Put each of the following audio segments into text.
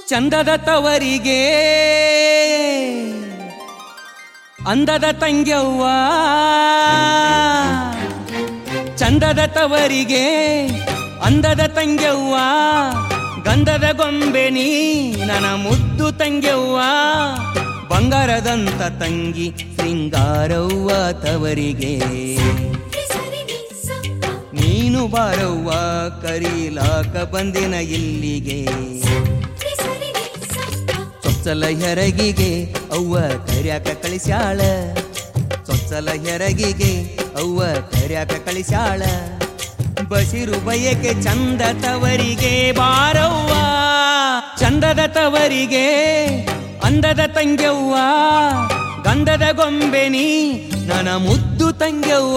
ಚಂದದ ತವರಿಗೆ ಅಂದದ ತಂಗ್ಯವ್ವ ಚಂದದ ತವರಿಗೆ ಅಂದದ ತಂಗ್ಯವ್ವ ಗಂಧದ ಗೊಂಬೆ ನೀ ನನ್ನ ಮುದ್ದು ತಂಗ್ಯವ್ವ ಬಂಗಾರದಂತ ತಂಗಿ ಶೃಂಗಾರವ್ವ ತವರಿಗೆ ನೀನು ಬಾರವ್ವ ಕರೀಲಾಕ ಬಂದಿನ ಇಲ್ಲಿಗೆ ಚೊಚ್ಚಲ ಹೆರಗಿಗೆ ಅವ್ವ ಕರ್ಯಾಕ ಕಳಿಸ್ಯಾಳ ಚೊಚ್ಚಲ ಹೆರಗಿಗೆ ಅವ್ವ ಕರ್ಯಾಕ ಕಳಿಸ್ಯಾಳ ಬಸಿರು ಬಯಕೆ ಚಂದ ತವರಿಗೆ ಬಾರವ್ವ ಚಂದದ ತವರಿಗೆ ಅಂದದ ತಂಗ್ಯವ್ವ ಗಂಧದ ಗೊಂಬೆ ನೀ ನನ್ನ ಮುದ್ದು ತಂಗ್ಯವ್ವ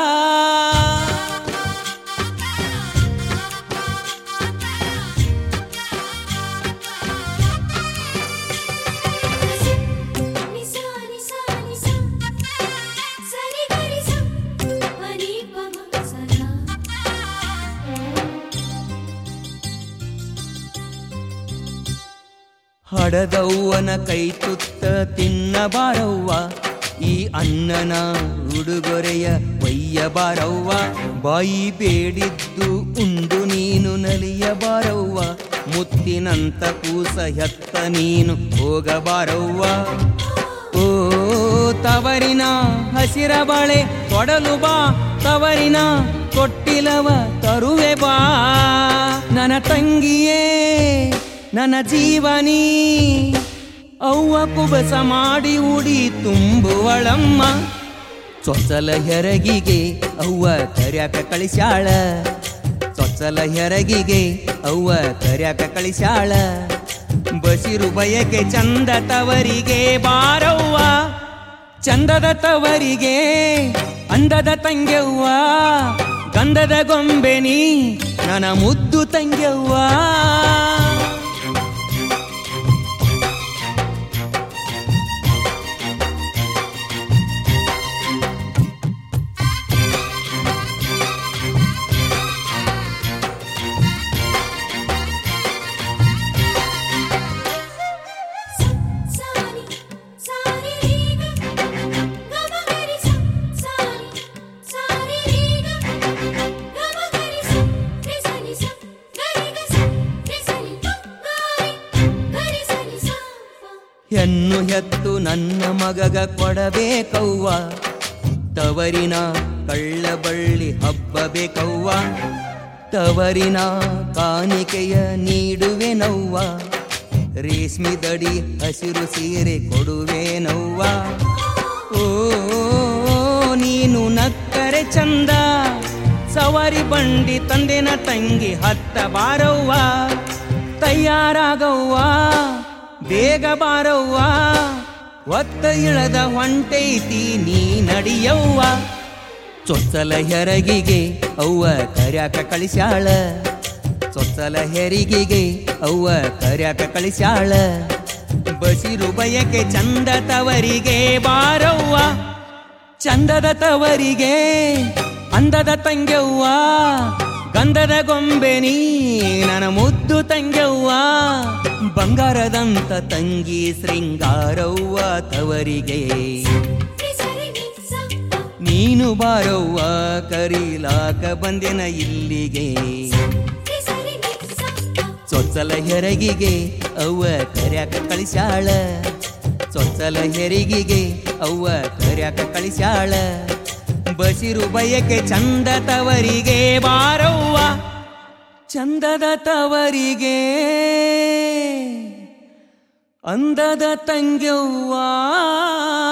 ಹಡದವ್ವನ ಕೈ ತುತ್ತ ತಿನ್ನಬಾರವ್ವ ಈ ಅನ್ನನ ಉಡುಗೊರೆಯ ಒಯ್ಯಬಾರವ್ವ ಬಾಯಿ ಬೇಡಿದ್ದು ಉಂಡು ನೀನು ನಲಿಯಬಾರವ್ವ ಮುತ್ತಿನಂತ ಕೂಸ ಹೆತ್ತ ನೀನು ಹೋಗಬಾರವ್ವ ಓ ತವರಿನ ಹಸಿರ ಬಾಳೆ ಕೊಡಲು ಬಾ ತವರಿನ ಕೊಟ್ಟಿಲವ ತರುವೆ ಬಾ ನನ್ನ ತಂಗಿಯೇ ನನ್ನ ಜೀವನಿ ಅವ್ವ ಕುಬಸ ಮಾಡಿ ಉಡಿ ತುಂಬುವಳಮ್ಮ ಚೊಚ್ಚಲ ಹೆರಗಿಗೆ ಅವ್ವ ಕರ್ಯಾಕ ಕಳಿಸ್ಯಾಳ ಚೊಚ್ಚಲ ಹೆರಗಿಗೆ ಅವ್ವ ಕರ್ಯಾಕ ಕಳಿಸ್ಯಾಳ ಬಸಿರು ಬಯಕೆ ಚಂದ ತವರಿಗೆ ಬಾರವ್ವ ಚಂದದ ತವರಿಗೆ ಅಂದದ ತಂಗ್ಯವ್ವ ಗಂಧದ ಗೊಂಬೆ ನೀ ನನ್ನ ಮುದ್ದು ತಂಗ್ಯವ್ವ ಹೆಣ್ಣು ಹೆತ್ತು ನನ್ನ ಮಗಗ ಕೊಡಬೇಕವ್ವ ತವರಿನ ಕಳ್ಳ ಬಳ್ಳಿ ಹಬ್ಬ ಬೇಕವ್ವ ತವರಿನ ಕಾಣಿಕೆಯ ನೀಡುವೆನವ್ವ ರೇಷ್ಮಿ ದಡಿ ಹಸಿರು ಸೀರೆ ಕೊಡುವೆನವ್ವ ಓ ನೀನು ನಕ್ಕರೆ ಚಂದ ಸವಾರಿ ಬಂಡಿ ತಂದೆನ ತಂಗಿ ಹತ್ತ ಬಾರವ್ವ ತಯಾರಾಗವ್ವ ಬೇಗ ಬಾರವ್ವ ಒತ್ತ ಇಳದ ಹೊಂಟೈತಿ ನೀ ನಡಿಯವ್ವ ಚೊಚ್ಚಲ ಹೆರಗಿಗೆ ಅವ್ವ ಕರ್ಯಾಕ ಕಳಿಸ್ಯಾಳ ಚೊಚ್ಚಲ ಹೆರಿಗೆಗೆ ಅವ್ವ ಕರ್ಯಾಕ ಕಳಿಸ್ಯಾಳ ಬಸಿರು ಬಯಕೆ ಚಂದ ತವರಿಗೆ ಬಾರವ್ವ ಚಂದದ ತವರಿಗೆ ಅಂದದ ತಂಗ್ಯವ್ವ ಗಂಧದ ಗೊಂಬೆ ನೀ ನನ್ನ ಮುದ್ದು ತಂಗ್ಯವ್ವ ಬಂಗಾರದಂತ ತಂಗಿ ಶೃಂಗಾರವ್ವ ತವರಿಗೆ ನೀನು ಬಾರವ್ವ ಕರೀಲಾಕ ಬಂದೆನ ಇಲ್ಲಿಗೆ ಚೊಚ್ಚಲ ಹೆರಗಿಗೆ ಅವ್ವ ಕರ್ಯಾಕ ಕಳಿಸ್ಯಾಳ ಚೊಚ್ಚಲ ಹೆರಿಗೆಗೆ ಅವ್ವ ಕರ್ಯಾಕ ಕಳಿಸ್ಯಾಳ ಬಸಿರು ಬಯಕೆ ಚಂದ ತವರಿಗೆ ಬಾರವ್ವ ಚಂದದ ತವರಿಗೆ ಅಂದದ ತಂಗ್ಯವ್ವ